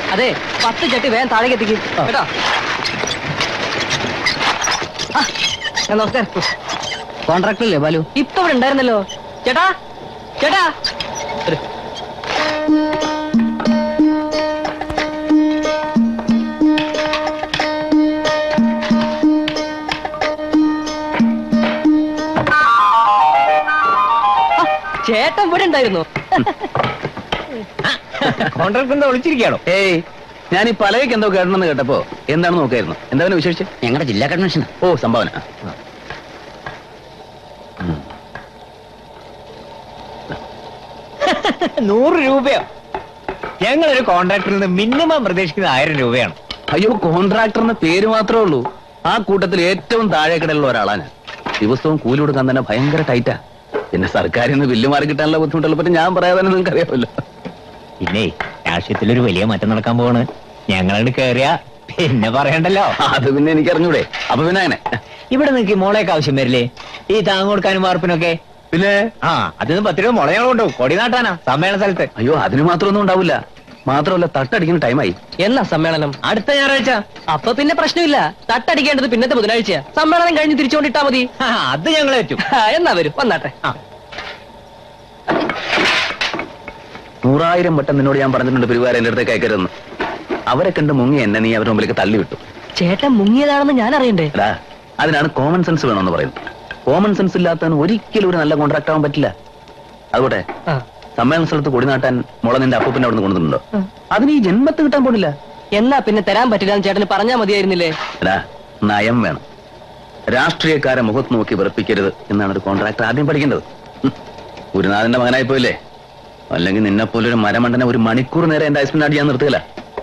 അതെ പത്ത് ചട്ടി വേഗം താഴേക്ക് എത്തിക്കും കേട്ടോ ആ, ഞാൻ നമസ്കാരം കോൺട്രാക്ടറല്ലേ ബാലു ഇപ്പൊ ഇവിടെ ഉണ്ടായിരുന്നല്ലോ ചേട്ടാ ചേട്ടാ വരൂ. ആ, ചേട്ടൻ ഇവിടെ ഉണ്ടായിരുന്നു കോൺട്രാക്ടർ എന്താ വിളിച്ചിരിക്കുകയാണോ ഏയ് ഞാൻ ഈ പലകയ്ക്ക് എന്തോ കേട്ടണമെന്ന് കേട്ടപ്പോ എന്താണെന്ന് നോക്കായിരുന്നു എന്താ പിന്നെ വിശേഷിച്ച് ഞങ്ങളുടെ ജില്ലാ കൺവെൻഷൻ ഓ സംഭാവന ആ. നൂറ് രൂപയോ ഞങ്ങളൊരു കോൺട്രാക്ടറിൽ നിന്ന് മിനിമം പ്രതീക്ഷിക്കുന്നത് ആയിരം രൂപയാണ് അയ്യോ കോൺട്രാക്ടർ എന്ന പേര് മാത്രമേ ഉള്ളൂ ആ കൂട്ടത്തിൽ ഏറ്റവും താഴേക്കിടയിലുള്ള ഒരാളാണ് ഞാൻ ദിവസവും കൂലി കൊടുക്കാൻ തന്നെ ഭയങ്കര ടൈറ്റാ പിന്നെ സർക്കാരിൽ നിന്ന് ബില്ല് മാറി കിട്ടാനുള്ള ബുദ്ധിമുട്ടുള്ള പറ്റി ഞാൻ പറയാതെ തന്നെ നിങ്ങൾക്ക് അറിയാമല്ലോ പിന്നെ രാഷ്ട്രീയത്തിലൊരു വലിയ മാറ്റം നടക്കാൻ പോവാണ് ഞങ്ങളോട് കേറിയ പിന്നെ പറയണ്ടല്ലോ അത് പിന്നെ എനിക്ക് അറിഞ്ഞൂടെ അപ്പൊ പിന്നെ അങ്ങനെ ഇവിടെ നിനക്ക് മോളേക്ക് ആവശ്യം വരില്ലേ ഈ താങ്ങ് കൊടുക്കാനും വാർപ്പിനൊക്കെ പിന്നെ ആ അതിന് പത്ത് രൂപ മുള ഞങ്ങൾ കൊണ്ടുപോകും കൊടി നാട്ടാനാ സമ്മേളന സ്ഥലത്ത് അയ്യോ അതിന് മാത്രമൊന്നും ഉണ്ടാവില്ല മാത്രമല്ല തട്ടടിക്കുന്ന ടൈമായി എന്നാ സമ്മേളനം അടുത്ത ഞായറാഴ്ച അപ്പൊ പിന്നെ പ്രശ്നമില്ല തട്ടടിക്കേണ്ടത് പിന്നത്തെ ബുധനാഴ്ച സമ്മേളനം കഴിഞ്ഞ് തിരിച്ചുകൊണ്ടിട്ടാ മതി ആ, അത് ഞങ്ങൾ ഏറ്റും ആ, എന്നാ വരും വന്നാട്ടെ ആ. നൂറായിരം വട്ടം നിന്നോട് ഞാൻ പറഞ്ഞിട്ടുണ്ട് പിരിവാരം എന്റെ അടുത്തേക്ക് അയക്കരുതെന്ന് അവരെ കണ്ട് മുങ്ങി എന്നെ നീ അവരുടെ മുമ്പിലേക്ക് തള്ളിവിട്ടു ചേട്ടൻ മുങ്ങിയതാണെന്ന് ഞാൻ അറിയണ്ടേ എടാ അതിനാണ് കോമൺ സെൻസ് വേണമെന്ന് പറയുന്നത് കോമൺ സെൻസ് ഇല്ലാത്തവന് ഒരിക്കലും ഒരു നല്ല കോൺട്രാക്ട് ആവാൻ പറ്റില്ല അതുകൊട്ടെ ആ. സമ്മേളന സ്ഥലത്ത് കൊടി നാട്ടാൻ മുള നിന്റെ അപ്പൂപ്പിന്റെ അവിടെ നിന്ന് കൊണ്ടുവന്നിട്ടുണ്ടോ ഉം. അതിന് ഈ ജന്മത്ത് കിട്ടാൻ പോണില്ല എന്നാ പിന്നെ തരാൻ പറ്റില്ല എന്ന് ചേട്ടന് പറഞ്ഞാ മതിയായിരുന്നില്ലേ എടാ നയം വേണം രാഷ്ട്രീയക്കാരെ മുഖത്ത് നോക്കി വെറുപ്പിക്കരുത് എന്നാണ് ഒരു കോൺട്രാക്ടർ ആദ്യം പഠിക്കേണ്ടത് ഉം. ഗുരുനാഥന്റെ മകനായി പോയില്ലേ അല്ലെങ്കിൽ നിന്നെ പോലൊരു മരമണ്ടനെ ഒരു മണിക്കൂർ നേരം എന്റെ ഐസ്പിൻ അടിയാൻ നിർത്തുകയില്ല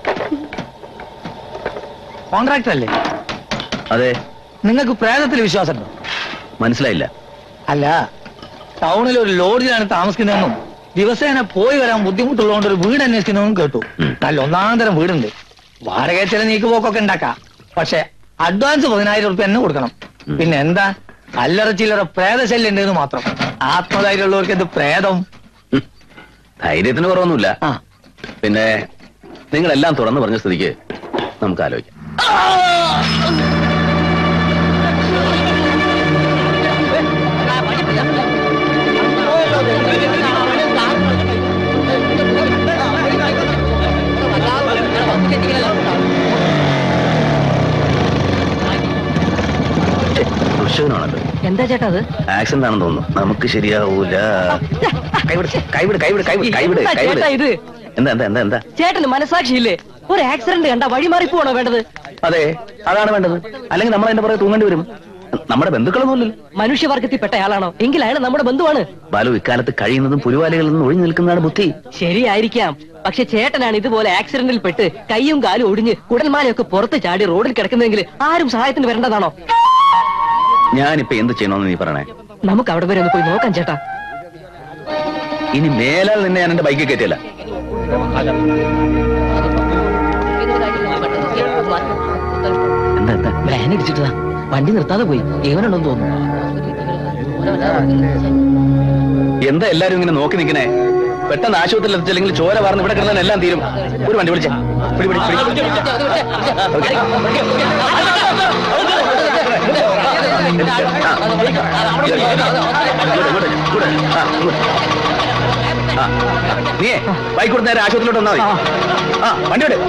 കോൺട്രാക്ടർ അല്ലേ അതെ നിങ്ങൾക്ക് പ്രേതത്തിൽ വിശ്വാസമുണ്ടോ മനസ്സിലായില്ല അല്ല ടൗണിൽ ഒരു ലോഡ്ജിലാണ് താമസിക്കുന്നതെന്നും ദിവസേന പോയി വരാൻ ബുദ്ധിമുട്ടുള്ളതുകൊണ്ട് ഒരു വീട് അന്വേഷിക്കുന്നതെന്നും കേട്ടു ഉം. നല്ല ഒന്നാം തരം വീടുണ്ട് വാടക ചില നീക്കുപോക്കൊക്കെ ഉണ്ടാക്കാം പക്ഷെ അഡ്വാൻസ് പതിനായിരം റുപ്യ തന്നെ കൊടുക്കണം ഉം. പിന്നെ എന്താ അല്ലറ ചില്ലറ പ്രേതശല്യം ഉണ്ടെന്ന് മാത്രം ആത്മധൈര്യമുള്ളവർക്ക് എന്ത് പ്രേതം ഉം. ധൈര്യത്തിന് കുറവൊന്നുമില്ല ആ പിന്നെ നിങ്ങളെല്ലാം തുറന്നു പറഞ്ഞ സ്ഥിതിക്ക് നമുക്ക് ആലോചിക്കാം ദുഷ്യനാണല്ലോ എന്താ ചേട്ടാ അത് ആക്സിഡന്റ് ആണെന്ന് തോന്നുന്നു നമുക്ക് ശരിയാവൂല കൈവിട് കൈവിട് കൈവിട് കൈവിട് കൈവിട് എന്താ കൈവിട് ചേട്ടാ ഇത് എന്താ എന്താ എന്താ എന്താ ചേട്ടന് മനസാക്ഷിയില്ലേ ഒരു ആക്സിഡന്റ് കണ്ട വഴി മാറി പോണോ വേണ്ടത് അതെ അതാണ് വേണ്ടത് അല്ലെങ്കിൽ നമ്മൾ അതിന്റെ പുറകെ തൂങ്ങേണ്ടി വരും നമ്മുടെ ബന്ധുക്കളൊന്നുമില്ലല്ലോ മനുഷ്യവർഗത്തിൽപ്പെട്ട ആളാണോ എങ്കിൽ അയാൾ നമ്മുടെ ബന്ധുവാണ് ബാലു ഇക്കാലത്ത് കഴിയുന്നതും പുലിവാലികളിൽ നിന്ന് ഒഴിഞ്ഞു നിൽക്കുന്നതാണ് ബുദ്ധി ശരിയായിരിക്കാം പക്ഷെ ചേട്ടനാണ് ഇതുപോലെ ആക്സിഡന്റിൽ പെട്ട് കൈയും കാലും ഒടിഞ്ഞ് കുടൽമാലയൊക്കെ പുറത്ത് ചാടി റോഡിൽ കിടക്കുന്നെങ്കിൽ ആരും സഹായത്തിന് വരേണ്ടതാണോ ഞാനിപ്പോ എന്ത് ചെയ്യണമെന്ന് നീ പറയണേ നമുക്ക് അവിടെ വരെ ഒന്ന് പോയി നോക്കാം ചേട്ടാ ഇനി മേലാൽ നിന്നെ ഞാൻ എന്റെ ബൈക്കിൽ കയറ്റിയല്ല എന്താ എന്താ വാൻ ഇടിച്ചിട്ടതാ വണ്ടി നിർത്താതെ പോയി ജീവനുണ്ടെന്ന് തോന്നുന്നു എന്താ എല്ലാരും ഇങ്ങനെ നോക്കി നിൽക്കണേ പെട്ടെന്ന് ആശുപത്രിയിൽ എത്തിച്ചില്ലെങ്കിൽ ചോര വാർന്ന് ഇവിടെ കിടന്നാൽ എല്ലാം തീരും ഒരു വണ്ടി വിളിച്ചേ പിടി, പിടി, പിടി. ഓക്കേ. ആ. ഇങ്ങോട്ട്, ഇങ്ങോട്ട്, ഇങ്ങോട്ട്. ആ, ഇങ്ങോട്ട്. ആ. നീയേ ബൈക്ക് കൊടുത്ത് നേരെ ആശുപത്രിയിലോട്ട് വന്നാൽ മതി ആ വണ്ടി വിട്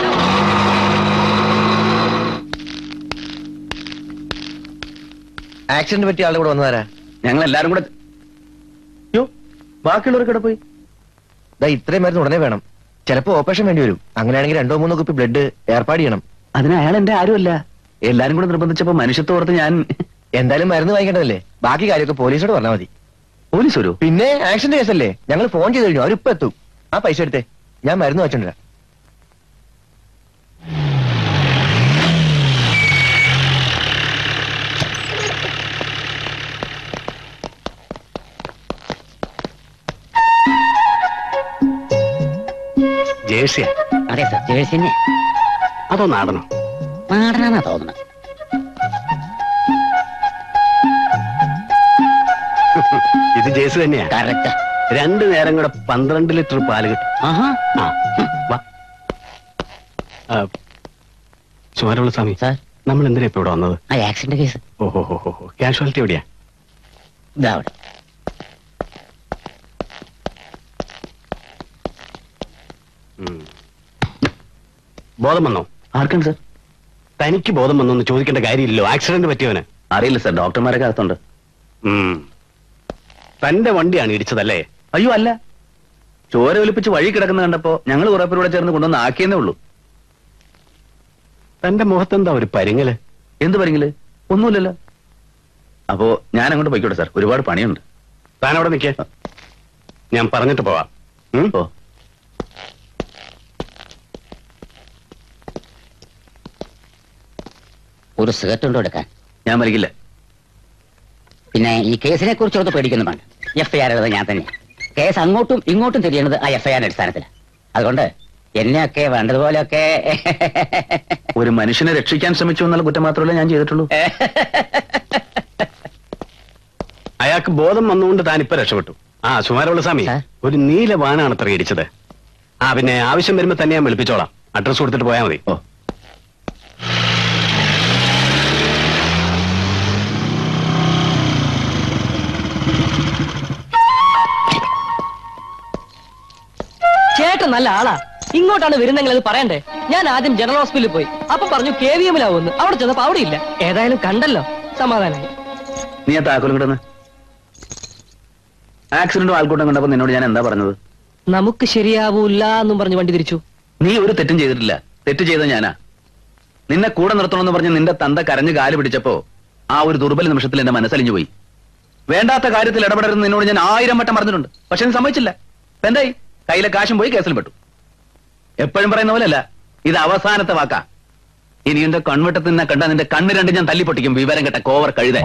ആക്സിഡന്റ് പറ്റിയ ആളുടെ കൂടെ വന്നതാരാ ഞങ്ങൾ എല്ലാരും കൂടെ യോ ബാക്കിയുള്ളവർക്ക് ഇവിടെ പോയി ദാ ഇത്രയും മരുന്ന് ഉടനെ വേണം ചിലപ്പോ ഓപ്പറേഷൻ വേണ്ടി വരും അങ്ങനെയാണെങ്കിൽ രണ്ടോ മൂന്നോ കുപ്പി ബ്ലഡ് ഏർപ്പാട് ചെയ്യണം അതിന് അയാൾ എന്റെ ആരുമല്ല എല്ലാരും കൂടെ നിർബന്ധിച്ചപ്പോ മനുഷ്യത്വം ഓർത്ത് ഞാൻ എന്തായാലും മരുന്ന് വാങ്ങിക്കേണ്ടതല്ലേ ബാക്കി കാര്യമൊക്കെ പോലീസോട് പറഞ്ഞാൽ മതി പോലീസ് വരൂ പിന്നെ ആക്സിഡന്റ് കേസല്ലേ ഞങ്ങൾ ഫോൺ ചെയ്ത് കഴിഞ്ഞു അവരിപ്പോ എത്തും ആ പൈസ എടുത്തേ ഞാൻ മരുന്ന് വെച്ചോണ്ടിരാ ജേഴ്സിയാ അതെ സർ ജേഴ്സി തന്നെ അതോ നാടനോ നാടനാന്നാ തോന്നുന്നത് ഇത് ജേഴ്സി തന്നെയാ കറക്റ്റാ രണ്ടു നേരം കൂടെ പന്ത്രണ്ട് ലിറ്റർ പാല് കിട്ടും ആഹാ ആ വാ ചുമരമുള്ള സ്വാമി സാർ നമ്മൾ എന്തിനാ ഇപ്പൊ ഇവിടെ വന്നത് ആ ആക്സിഡന്റ് കേസ് ഓഹോ ഹോ ഹോ കാഷ്വാലിറ്റി എവിടെയാ ഇതാ അവിടെ ഉം. ബോധം വന്നോ ആർക്കാണ് സർ തനിക്ക് ബോധം വന്നോ എന്ന് ചോദിക്കേണ്ട കാര്യമില്ലല്ലോ ആക്സിഡന്റ് പറ്റിയവന് അറിയില്ല സർ ഡോക്ടർമാരൊക്കെ അകത്തുണ്ട് ഉം. തന്റെ വണ്ടിയാണ് ഇടിച്ചതല്ലേ അയ്യോ അല്ല ചോര ഒലിപ്പിച്ച് വഴി കിടക്കുന്ന കണ്ടപ്പോ ഞങ്ങൾ കുറെ പേരൂടെ ചേർന്ന് കൊണ്ടുവന്ന് ആക്കിയെന്നേ ഉള്ളൂ തന്റെ മുഖത്തെന്താ ഒരു പരിങ്ങല് എന്ത് പറഞ്ഞില്ലേ ഒന്നുമില്ലല്ലോ അപ്പോ ഞാൻ അങ്ങോട്ട് പോയിക്കോട്ടെ സാർ ഒരുപാട് പണിയുണ്ട് താൻ അവിടെ നിൽക്കേ ഞാൻ പറഞ്ഞിട്ട് പോവാം ഉം? ഓ ഒരു സിഗരറ്റ് ഉണ്ടോ എടുക്കാൻ ഞാൻ വലിക്കില്ല പിന്നെ ഈ കേസിനെ കുറിച്ച് ഒന്ന് പേടിക്കുന്നു വേണ്ട എഫ് ഐ ആർ എഴുതാൻ ഞാൻ തന്നെ കേസ് അങ്ങോട്ടും ഇങ്ങോട്ടും തിരിയണത് ആ എഫ് ഐ ആർ അടിസ്ഥാനത്തിലാണ് അതുകൊണ്ട് എന്നെയൊക്കെ വേണ്ടതുപോലെയൊക്കെ ഒരു മനുഷ്യനെ രക്ഷിക്കാൻ ശ്രമിച്ചു എന്നുള്ള കുറ്റം മാത്രമല്ല ഞാൻ ചെയ്തിട്ടുള്ളൂ അയാൾക്ക് ബോധം വന്നുകൊണ്ട് താൻ ഇപ്പൊ രക്ഷപ്പെട്ടു ആ സുമാരമുള്ള സ്വാമി സാർ? ഒരു നീല വാനാണ് അത്ര ഇടിച്ചത് ആ പിന്നെ ആവശ്യം വരുമ്പോ തന്നെ ഞാൻ വിളിപ്പിച്ചോളാം അഡ്രസ് കൊടുത്തിട്ട് പോയാൽ മതി ഓ ചേട്ടൻ നല്ല ആളാ ഇങ്ങോട്ടാണ് വരുന്നെങ്കിൽ അത് പറയണ്ടേ ഞാൻ ആദ്യം ജനറൽ ഹോസ്പിറ്റലിൽ പോയി അപ്പൊ പറഞ്ഞു കെ വി എമ്മിലാവുന്നു അവിടെ ചെന്നപ്പോ അവിടെ ഇല്ല ഏതായാലും കണ്ടല്ലോ സമാധാനായി നീ ആ താക്കോലും കിടന്ന് ആക്സിഡന്റും ആൾക്കൂട്ടം കണ്ടപ്പോ നിന്നോട് ഞാൻ എന്താ പറഞ്ഞത് നമുക്ക് ശരിയാവൂല എന്നും പറഞ്ഞു വണ്ടി തിരിച്ചു നീ ഒരു തെറ്റും ചെയ്തിട്ടില്ല തെറ്റ് ചെയ്ത ഞാനാ നിന്നെ കൂടെ നിർത്തണമെന്ന് പറഞ്ഞ് നിന്റെ തന്ത കരഞ്ഞ് കാല് പിടിച്ചപ്പോ ആ ഒരു ദുർബല നിമിഷത്തിൽ എന്റെ മനസ്സലിഞ്ഞു പോയി വേണ്ടാത്ത കാര്യത്തിൽ ഇടപെടരുന്ന് നിന്നോട് ഞാൻ ആയിരം വട്ടം പറഞ്ഞിട്ടുണ്ട് പക്ഷെ നീ സമ്മതിച്ചില്ല ഇപ്പൊ എന്തായി കയ്യിലെ കാശും പോയി കേസിൽ പെട്ടു എപ്പോഴും പറയുന്ന പോലെയല്ല ഇത് അവസാനത്തെ വാക്കാ ഇനി എന്റെ കൺവെട്ടത്തിൽ നിന്നെ കണ്ട നിന്റെ കണ്ണ് രണ്ട് ഞാൻ തല്ലിപ്പൊട്ടിക്കും വിവരം കെട്ട കോവർ കഴുത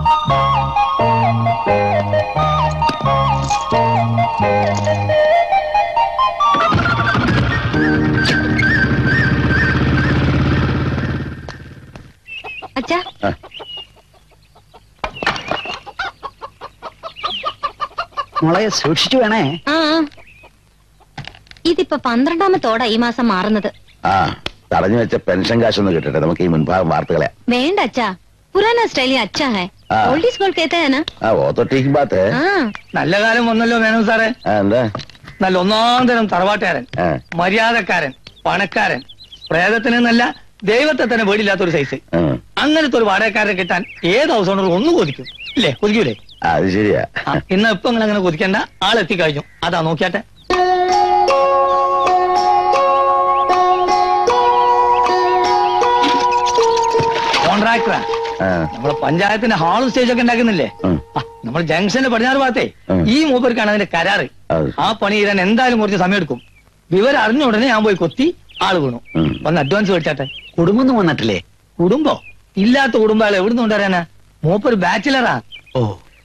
അച്ഛാ മോളെ സൂക്ഷിച്ചു വേണേ ആ ആ. ഇതിപ്പോ പന്ത്രണ്ടാമത്തോടാ ഈ മാസം മാറുന്നത് ആ തടഞ്ഞു വെച്ച പെൻഷൻ കാശൊന്ന് കിട്ടട്ടെ നമുക്ക് ഈ മുൻഭാഗം വാർത്തകളെ വേണ്ട അച്ഛാ പുരാന സ്റ്റൈലി അച്ഛാ ഹേ ആ. ഓൾഡ് ഈസ് ഗോൾഡ് कहते हैं ना ആ ഓ तो ठीक बात है ആ നല്ല കാലം വന്നല്ലോ മേനോ സാറേ ആ, എന്താ നല്ല ഒന്നാം തരം തറവാട്ടുകാരൻ ആ, മര്യാദക്കാരൻ പണക്കാരൻ പ്രേതത്തിന് നല്ല ദൈവത്തെ തന്നെ പേടില്ലാത്ത ഒരു സൈസ് ആ. അങ്ങനത്തെ ഒരു വാടകക്കാരനെ കിട്ടാൻ ഏത് ഹൗസ് ഓണർ ഒന്ന് കൊതിക്കും ഇല്ലേ കൊതിക്കൂലേ ആ, അത് ശരിയാ ആ, ഇന്ന് ഇപ്പൊ നിങ്ങൾ അങ്ങനെ കൊതിക്കണ്ട ആളെത്തി കഴിഞ്ഞു അതാ നോക്കിയാട്ടെ കോൺട്രാക്ടറാ ആ, നമ്മളെ പഞ്ചായത്തിന്റെ ഹാളും സ്റ്റേജൊക്കെ ഉണ്ടാക്കുന്നില്ലേ ഉം. ആ, നമ്മൾ ജംഗ്ഷന്റെ പടിഞ്ഞാറ് ഭാഗത്തെ ഉം. ഈ മൂപ്പർക്കാണ് അതിന്റെ കരാറ് അത് ആ പണി ചെയ്യാൻ എന്തായാലും കുറച്ച് സമയം എടുക്കും വിവരം അറിഞ്ഞ ഉടനെ ഞാൻ പോയി കൊത്തി ആള് വീണു ഉം. ഒന്ന് അഡ്വാൻസ് മേടിച്ചാട്ടെ കുടുംബം വന്നിട്ടില്ലേ കുടുംബോ ഇല്ലാത്ത കുടുംബം ആൾ എവിടുന്ന് കൊണ്ടുവരാനാ മൂപ്പർ ബാച്ചിലറാ ഓ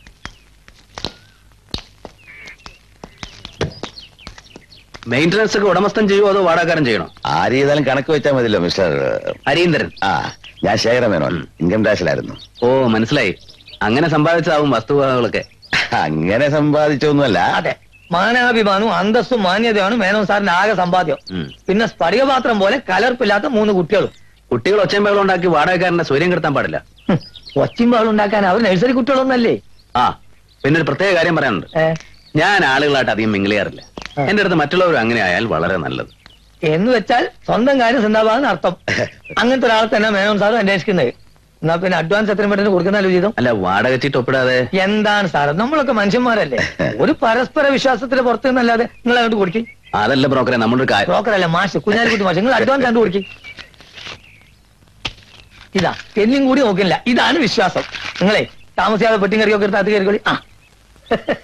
മെയിന്റനൻസ് ഒക്കെ ഉടമസ്ഥൻ ചെയ്യുമോ അതോ വാടകക്കാരൻ ചെയ്യണോ ആര് ചെയ്താലും കണക്ക് വെച്ചാൽ മതിയല്ലോ മിസ്റ്റർ അരീന്ദ്രൻ ആ ഞാൻ ശേഖരമേനോൻ ഇൻകം ടാക്സിലായിരുന്നു ഓ മനസ്സിലായി അങ്ങനെ സമ്പാദിച്ചതാവും വസ്തുവകകളൊക്കെ അങ്ങനെ സമ്പാദിച്ചൊന്നുമല്ല അതെ മാനാഭിമാനവും അന്തസ്സും മാന്യതയാണ് മേനോൻ സാറിന്റെ ആകെ സമ്പാദ്യം ഉം. പിന്നെ സ്ഫടികപാത്രം പോലെ കലർപ്പില്ലാത്ത മൂന്ന് കുട്ടികളും കുട്ടികൾ ഒച്ചയും ബഹളം ഉണ്ടാക്കി വാടകക്കാരന്റെ സ്വര്യം കെടുത്താൻ പാടില്ല ഒച്ചിയും പാളും ഉണ്ടാക്കാൻ അവർ നഴ്സറി കുട്ടികളൊന്നല്ലേ ആ പിന്നെ ഒരു പ്രത്യേക കാര്യം പറയാനുണ്ട് ഏ, ഞാൻ ആളുകളായിട്ട് അധികം മിങ്കിൾ ചെയ്യാറില്ല ആ. എന്റെ അടുത്ത് മറ്റുള്ളവർ അങ്ങനെ ആയാൽ വളരെ നല്ലത് എന്ന് വെച്ചാൽ സ്വന്തം കാര്യം സിന്ദാബാദ് അർത്ഥം അങ്ങനത്തെ ഒരാളെ തന്നെ മേനോൻ സാർ അന്വേഷിക്കുന്നത് എന്നാ പിന്നെ അഡ്വാൻസ് എത്രയും പെട്ടെന്ന് കൊടുക്കുന്നല്ലോ ചെയ്തും അല്ല വാടക ചീട്ട് ഒപ്പിടാതെ എന്താണ് സാറ് നമ്മളൊക്കെ മനുഷ്യന്മാരല്ലേ ഒരു പരസ്പര വിശ്വാസത്തിന് പുറത്തു നിന്നല്ലാതെ നിങ്ങൾ അങ്ങോട്ട് കൊടുക്കും അതല്ല ബ്രോക്കറെ നമ്മുടെ ഒരു കാര്യം ബ്രോക്കർ അല്ല മാഷ് കുഞ്ഞാലിക്കുട്ടി മാഷ് നിങ്ങൾ അഡ്വാൻസ് കണ്ടു കൊടുക്കും ഇതാ എന്നും കൂടി നോക്കില്ല ഇതാണ് വിശ്വാസം നിങ്ങളെ താമസിയാതെ പെട്ടിയും കറിയൊക്കെ എടുത്ത് അത് കയറിക്കോളി ആ